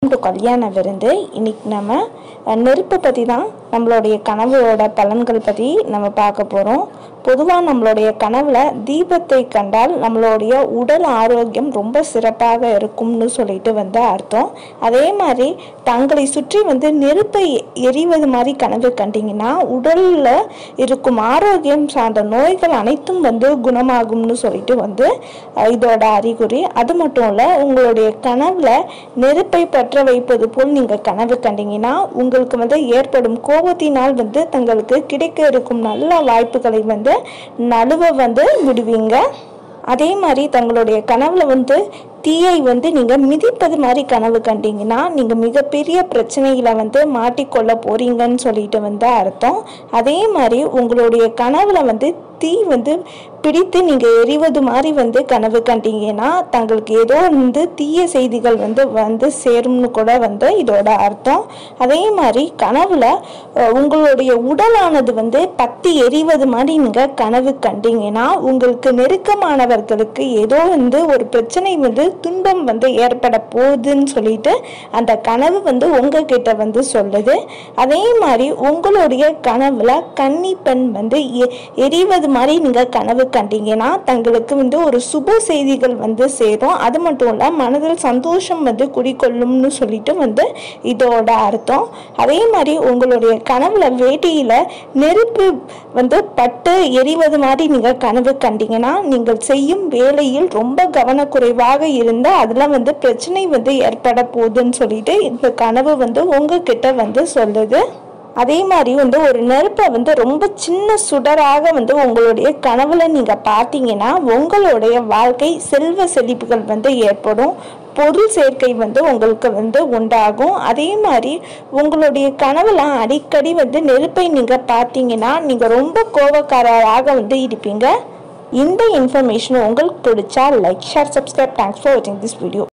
to கல்யாண விருந்து இன்னைக்கு நம்ம அஹ், நெருப்பை பற்றி தான் நம்மளுடைய கனவோட பலன்கள் பற்றி நம்ம பார்க்க போகிறோம் பொதுவாக நம்மளுடைய கனவுல தீபத்தை கண்டால் நம்மளுடைய உடல் ஆரோக்கியம் ரொம்ப சிறப்பாக இருக்கும்னு சொல்லிட்டு வந்து அர்த்தம் அதே மாதிரி தங்களை சுற்றி வந்து நெருப்பை எ- எரிவது மாதிரி கனவு கண்டீங்கன்னா உடலில் இருக்கும் ஆரோக்கியம் சார்ந்த நோய்கள் அனைத்தும் வந்து குணமாகும்னு சொல்லிட்டு வந்து அஹ், இதோட அறிகுறி அது மட்டும் இல்லை உங்களுடைய கனவுல நெருப்பை பற்ற வைப்பது போல் நீங்கள் கனவு கண்டீங்கன்னா உங்களுக்கு வந்து ஏற்படும் கோபத்தினால் வந்து தங்களுக்கு கிடைக்க இருக்கும் நல்ல வாய்ப்புகளை வந்து நழுவ வந்து விடுவீங்க அதே மாதிரி தங்களுடைய கனவுல வந்து தீயை வந்து நீங்கள் மிதிப்பது மாதிரி கனவு கண்டீங்கன்னா நீங்கள் மிகப்பெரிய பிரச்சனைகளை வந்து மாட்டிக்கொள்ள போறீங்கன்னு சொல்லிட்டு வந்து அர்த்தம் அதே மாதிரி உங்களுடைய கனவுல வந்து தீ வந்து பிடித்து நீங்கள் எரிவது மாதிரி வந்து கனவு கண்டீங்கன்னா தங்களுக்கு ஏதோ வந்து தீய செய்திகள் வந்து வந்து சேரும்னு கூட வந்து இதோட அர்த்தம் அதே மாதிரி கனவுல அஹ், உங்களுடைய உடலானது வந்து பத்தி எரிவது மாதிரி நீங்கள் கனவு கண்டீங்கன்னா உங்களுக்கு நெருக்கமானவர்களுக்கு ஏதோ வந்து ஒரு பிரச்சனை வந்து துன்பம் வந்து ஏற்பட போகுதுன்னு சொல்லிட்டு அந்த கனவு வந்து உங்ககிட்ட வந்து சொல்லுது அதே மாதிரி உங்களுடைய கனவுல கன்னி பெண் வந்து எ- எரிவது மாதிரி நீங்க கனவு கண்டீங்கன்னா தங்களுக்கு வந்து ஒரு சுப செய்திகள் வந்து சேரும் அது மட்டும் இல்ல மனதில் சந்தோஷம் வந்து குடிக்கொள்ளும்னு சொல்லிட்டு வந்து இதோட அர்த்தம் அதே மாதிரி உங்களுடைய கனவுல வேட்டியில நெருப்பு வந்து பட்டு எரிவது மாதிரி நீங்க கனவு கண்டீங்கன்னா நீங்கள் செய்யும் வேலையில் ரொம்ப கவனக்குறைவாக இருந்தா அதுல வந்து பிரச்சனை வந்து ஏற்பட போகுதுன்னு சொல்லிட்டு இந்த கனவு வந்து உங்ககிட்ட வந்து சொல்லுது அதே மாதிரி வந்து ஒரு நெருப்பை வந்து ரொம்ப சின்ன சுடராக வந்து உங்களுடைய கனவுல நீங்க பார்த்தீங்கன்னா உங்களுடைய வாழ்க்கை செல்வ செழிப்புகள் வந்து ஏற்படும் பொருள் சேர்க்கை வந்து உங்களுக்கு வந்து உண்டாகும் அதே மாதிரி உங்களுடைய கனவுல அடிக்கடி வந்து நெருப்பை நீங்க பார்த்தீங்கன்னா நீங்க ரொம்ப கோபக்காரராக வந்து இருப்பீங்க இந்த இன்ஃபர்மேஷன் உங்களுக்கு பிடிச்சா like share subscribe thanks for வாட்சிங் திஸ் வீடியோ